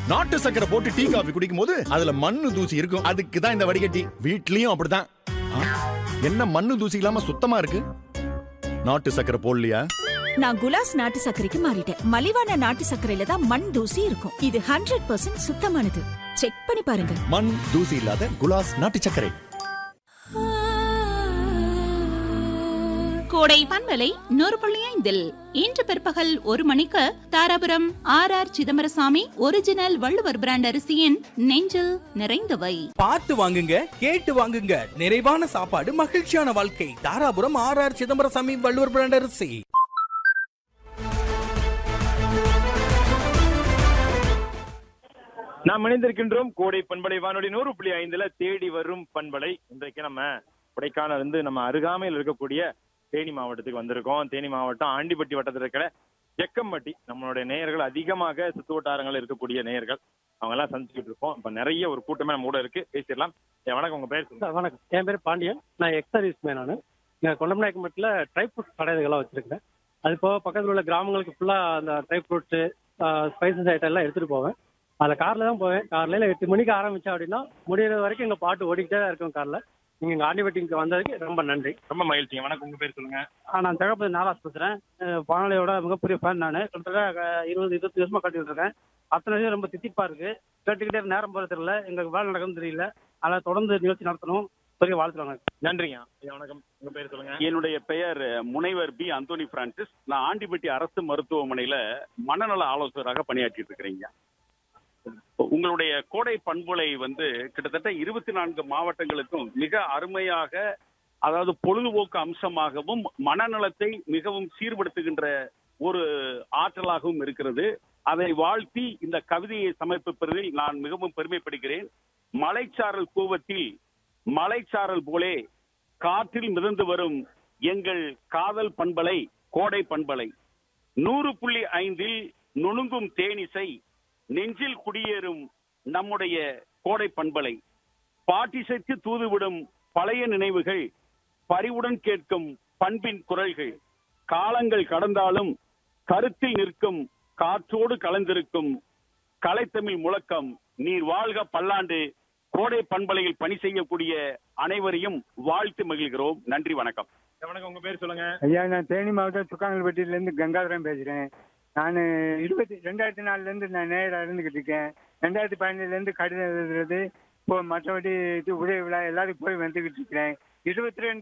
நாட்டு சக்கரை போட்டு டீ காபி குடிக்கும் போது அதுல மண்ணு தூசி இருக்கும் அதுக்கு தான் இந்த வடிகட்டி வீட்லயும் அப்படிதான் ஆ, என்ன மண்ணு தூசி இல்லாம சுத்தமா இருக்கு நாட்டு சக்கரை போடலையா நான் குலாஸ் நாட்டு சர்க்கரைக்கு மாறிட்டேன் மலிவான நாட்டு சர்க்கரையில தான் மண் தூசி இருக்கும் இது ஹண்ட்ரட் பர்சன்ட் சுத்தமானது செக் பண்ணி பாருங்க மண் தூசி இல்லாத குலாஸ் நாட்டு சர்க்கரை கோடை பண்பலை நூறு புள்ளி ஐந்தில் இன்று பிற்பகல் ஒரு மணிக்கு Dharapuram R R Chidambarasamy original Valluvar brand அரிசியின் நெஞ்சில் நிறைந்தவை பார்த்து வாங்குங்க கேட்டு வாங்குங்க நிறைவான சாப்பாடு மகிழ்ச்சியான வாழ்க்கை Dharapuram R R Chidambarasamy Valluvar brand அரிசி நாம் இணைந்திருக்கின்றோம் கோடை பண்பலை வானொலி நூறு புள்ளி ஐந்துல தேடி வரும் பண்பலை இன்றைக்கு நம்ம கொடைக்கானல் இருந்து நம்ம அருகாமையில் இருக்கக்கூடிய தேனி மாவட்டத்துக்கு வந்திருக்கோம் தேனி மாவட்டம் ஆண்டிப்பட்டி வட்டத்தில் இருக்கிற எக்கம்பட்டி நம்மளுடைய நேயர்கள் அதிகமாக சுத்து வட்டாரங்கள் இருக்கக்கூடிய நேயர்கள் அவங்க எல்லாம் சந்திச்சுட்டு இருக்கோம் இப்ப நிறைய ஒரு கூட்டமே நம்ம கூட இருக்கு பேசிடலாம் ஏ, வணக்கம் உங்க பேர் சொல்லுங்க. சார் வணக்கம் என் பேர் பாண்டியன் நான் எக்ஸ் சர்வீஸ் மேன் நான் இங்கே கொண்டமநாயக்கம்பட்டில் ட்ரை ஃப்ரூட் கடைகள்லாம் வச்சுருக்கேன் அது போக பக்கத்தில் உள்ள கிராமங்களுக்கு ஃபுல்லாக அந்த ட்ரை ஃப்ரூட்ஸு ஸ்பைசஸ் ஐட்டம் எல்லாம் எடுத்துகிட்டு போவேன் அதில் காரில் தான் போவேன் காலையில் எட்டு மணிக்கு ஆரம்பித்தேன் அப்படின்னா முடியிற வரைக்கும் எங்கள் பாட்டு ஓடிக்கிட்டே தான் இருக்கும் காரில் நீங்கள் எங்கள் ஆண்டிப்பட்டிக்கு வந்ததுக்கு ரொம்ப நன்றி ரொம்ப மகிழ்ச்சிங்க வணக்கம் உங்க பேர் சொல்லுங்க ஆ, நான் தகப்பதி நாளாஸ் பேசுகிறேன் வானொலியோட மிகப்பெரிய ஃபேன் நான் கிட்டத்தட்ட அஹ், இருபது இருபத்தி வருஷமாக கட்டிட்டு இருக்கேன் அத்தனை விஷயம் ரொம்ப தித்திப்பாக இருக்குது கேட்டுக்கிட்டே நேரம் போகிறது தெரியல எங்களுக்கு வேலை நடக்குதுன்னு தெரியல அதனால் தொடர்ந்து நிகழ்ச்சி நடத்தணும் பெரிய வாழ்த்துறாங்க நன்றிங்க ஐயா, வணக்கம் உங்க பேர் சொல்லுங்க என்னுடைய பெயர் முனைவர் பி அந்தோனி பிரான்சிஸ் நான் ஆண்டிப்பட்டி அரசு மருத்துவமனையில மனநல ஆலோசகராக பணியாற்றிட்டு இருக்கிறீங்க உங்களுடைய கோடை பண்புலை வந்து கிட்டத்தட்ட இருபத்தி நான்கு மாவட்டங்களுக்கும் மிக அருமையாக அதாவது பொழுதுபோக்கு அம்சமாகவும் மனநலத்தை மிகவும் சீர்படுத்துகின்ற ஒரு ஆற்றலாகவும் இருக்கிறது அதை வாழ்த்தி இந்த கவிதையை சமர்ப்பிப்பதில் நான் மிகவும் பெருமைப்படுகிறேன் மலைச்சாரல் கூவத்தில் மலைச்சாரல் போலே காற்றில் மிதந்து வரும் எங்கள் காதல் பண்பலை கோடை பண்பலை நூறு புள்ளி ஐந்தில் நுணுங்கும் தேனிசை நெஞ்சில் குடியேறும் நம்முடைய கோடை பண்பலை பாட்டிசைத்து தூதுவிடும் பழைய நினைவுகள் பரிவுடன் கேட்கும் பண்பின் குரல்கள் காலங்கள் கடந்தாலும் கருத்தில் நிற்கும் காற்றோடு கலந்திருக்கும் கலைத்தமிழ் முழக்கம் நீர் வாழ்க பல்லாண்டு கோடை பண்பலையில் பணி செய்யக்கூடிய அனைவரையும் வாழ்த்து மகிழ்கிறோம் நன்றி வணக்கம் ஐயா, வணக்கம் உங்க பேர் சொல்லுங்க ஐயா நான் தேனி மாவட்டம் சுக்காங்கல்பட்டியிலேருந்து கங்காதரன் பேசுகிறேன் நான் இருபத்தி ரெண்டாயிரத்தி நாலுலேருந்து நான் நேராக இருந்துக்கிட்டு இருக்கேன் ரெண்டாயிரத்தி பதினேழுலேருந்து கடிதம் எழுதுறது இப்போ மற்றபடி இது உதவி விழா எல்லாத்துக்கும் போய் வந்துக்கிட்டு இருக்கிறேன் இருபத்தி ரெண்டு